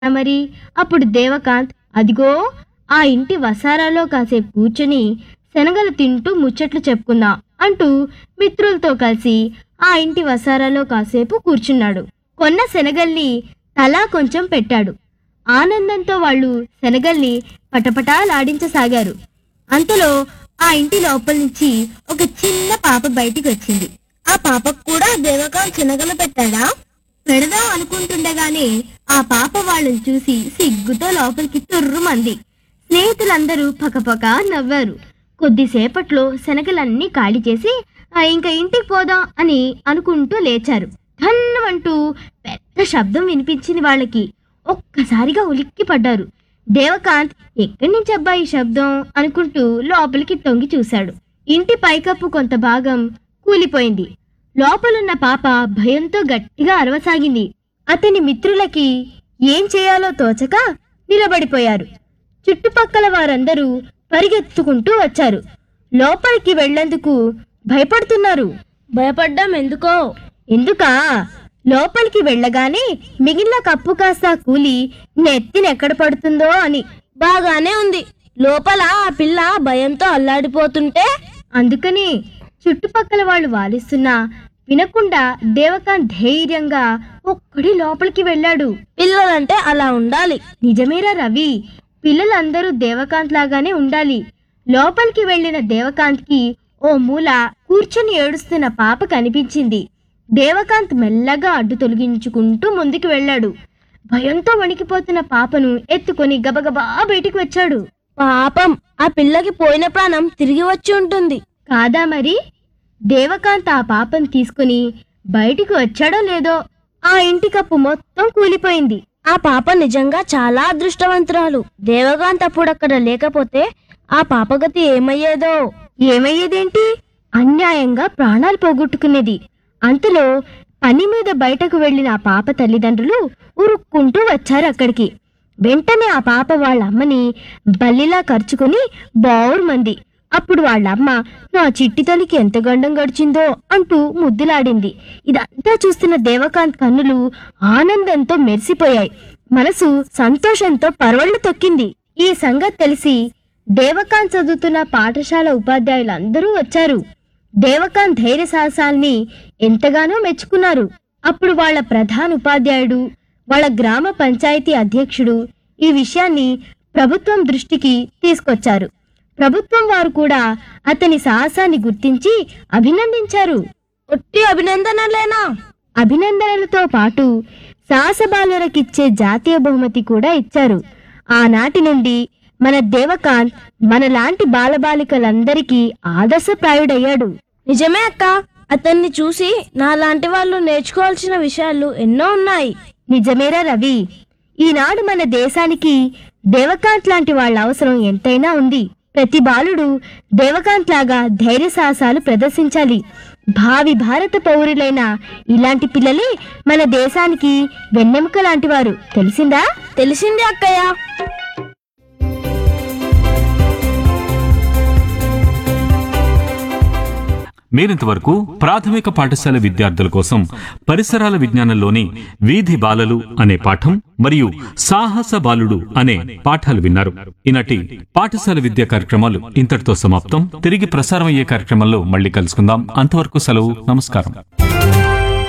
మరి అప్పుడు దేవకాంత్ అదిగో ఆ ఇంటి వసారాలో కాసేపు కూర్చుని శనగలు తింటూ ముచ్చట్లు చెప్పుకుందాం అంటూ మిత్రులతో కలిసి ఆ ఇంటి వసారాలో కాసేపు కూర్చున్నాడు కొన్న శనగల్ని తలా కొంచెం పెట్టాడు ఆనందంతో వాళ్ళు శనగల్ని పటపటాలాడించసాగారు అంతలో ఆ ఇంటి లోపల నుంచి ఒక చిన్న పాప బయటికి వచ్చింది ఆ పాపకు కూడా దేవకాంత్ శనగలు పెట్టాడా పెడదాం అనుకుంటుండగానే ఆ పాప వాళ్ళని చూసి సిగ్గుతో లోపలికి తుర్రుమంది స్నేహితులందరూ పకపక నవ్వారు కొద్దిసేపట్లో శనగలన్నీ ఖాళీ చేసి "ఆ, ఇంకా ఇంటికి పోదాం అని అనుకుంటూ లేచారు ధన్నుమంటూ పెద్ద శబ్దం వినిపించింది వాళ్ళకి ఒక్కసారిగా ఉలిక్కి పడ్డారు దేవకాంత్ ఎక్కడి నుంచి అబ్బా ఈ శబ్దం అనుకుంటూ లోపలికి తొంగి చూశాడు ఇంటి పైకప్పు కొంత భాగం కూలిపోయింది లోపలున్న పాప భయంతో గట్టిగా అరవసాగింది అతని మిత్రులకి ఏం చేయాలో తోచక నిలబడిపోయారు చుట్టుపక్కల వారందరూ పరిగెత్తుకుంటూ వచ్చారు లోపలికి వెళ్లేందుకు భయపడుతున్నారు భయపడ్డం ఎందుకో ఎందుకా లోపలికి వెళ్ళగానే మిగిలిన కప్పు కాస్త కూలి నెత్తినెక్కడ పడుతుందో అని బాగానే ఉంది లోపల ఆ పిల్ల భయంతో అల్లాడిపోతుంటే అందుకని చుట్టుపక్కల వాళ్ళు వాలిస్తున్నా వినకుండా దేవకాంత్ ధైర్యంగా ఒక్కడి లోపలికి వెళ్ళాడు పిల్లలంటే అలా ఉండాలి నిజమేరా రవి పిల్లలందరూ దేవకాంత్ లాగానే ఉండాలి లోపలికి వెళ్ళిన దేవకాంత్కి ఓ మూల కూర్చుని ఏడుస్తున్న పాప కనిపించింది దేవకాంత్ మెల్లగా అడ్డు తొలగించుకుంటూ ముందుకు వెళ్ళాడు భయంతో వణికిపోతున్న పాపను ఎత్తుకొని గబగబా బయటికి వచ్చాడు పాపం ఆ పిల్లకి పోయిన ప్రాణం తిరిగి వచ్చి ఉంటుంది కాదా మరి దేవకాంత్ ఆ పాపను తీసుకుని బయటికి వచ్చాడో లేదో ఆ ఇంటి కప్పు మొత్తం కూలిపోయింది ఆ పాప నిజంగా చాలా అదృష్టవంతురాలు దేవకాంత్ అప్పుడు అక్కడ లేకపోతే ఆ పాపగతి ఏమయ్యేదో ఏమయ్యేదేంటి అన్యాయంగా ప్రాణాలు పోగొట్టుకునేది అంతలో పని మీద బయటకు వెళ్లిన ఆ పాప తల్లిదండ్రులు ఉరుక్కుంటూ వచ్చారు అక్కడికి వెంటనే ఆ పాప వాళ్ళ అమ్మని బల్లిలా ఖర్చుకుని బావురుమంది అప్పుడు వాళ్ళ అమ్మ నా చిట్టి తల్లికి ఎంత గండం గడిచిందో అంటూ ముద్దులాడింది ఇదంతా చూస్తున్న దేవకాంత్ కన్నులు ఆనందంతో మెరిసిపోయాయి మనసు సంతోషంతో పరవళ్లు తొక్కింది ఈ సంగతి తెలిసి దేవకాంత్ చదువుతున్న పాఠశాల ఉపాధ్యాయులందరూ వచ్చారు దేవకాంత్ ధైర్య సాహసాల్ని ఎంతగానో మెచ్చుకున్నారు అప్పుడు వాళ్ళ ప్రధాన ఉపాధ్యాయుడు వాళ్ళ గ్రామ పంచాయతీ అధ్యక్షుడు ఈ విషయాన్ని ప్రభుత్వం దృష్టికి తీసుకొచ్చారు ప్రభుత్వం వారు కూడా అతని సాహసాన్ని గుర్తించి అభినందించారు ఒట్టి అభినందనలేనా అభినందనలతో పాటు సాహసబాలురకిచ్చే జాతీయ బహుమతి కూడా ఇచ్చారు ఆనాటి నుండి మన దేవకాంత్ మనలాంటి బాలబాలికలందరికీ ఆదర్శప్రాయుడయ్యాడు నిజమే అక్క అతన్ని చూసి నాలాంటి వాళ్ళు నేర్చుకోవాల్సిన విషయాలు ఎన్నో ఉన్నాయి నిజమేరా రవి ఈనాడు మన దేశానికి దేవకాంత్ లాంటి వాళ్ళ అవసరం ఎంతైనా ఉంది ప్రతి బాలుడు దేవకాంత్ లాగా ధైర్య సాహసాలు ప్రదర్శించాలి భావి భారత పౌరులైన ఇలాంటి పిల్లలే మన దేశానికి వెన్నెముక లాంటి వారు తెలిసిందా తెలిసింది అక్కయ్య మీరింతవరకు ప్రాథమిక పాఠశాల విద్యార్థుల కోసం పరిసరాల విజ్ఞానంలోని వీధి బాలలు అనే పాఠం మరియు సాహస బాలుడు అనే పాఠాలు విన్నారు ఈనాటి పాఠశాల విద్యా కార్యక్రమాలు ఇంతటితో సమాప్తం తిరిగి ప్రసారం అయ్యే కార్యక్రమంలో మళ్ళీ కలుసుకుందాం అంతవరకు సెలవు నమస్కారం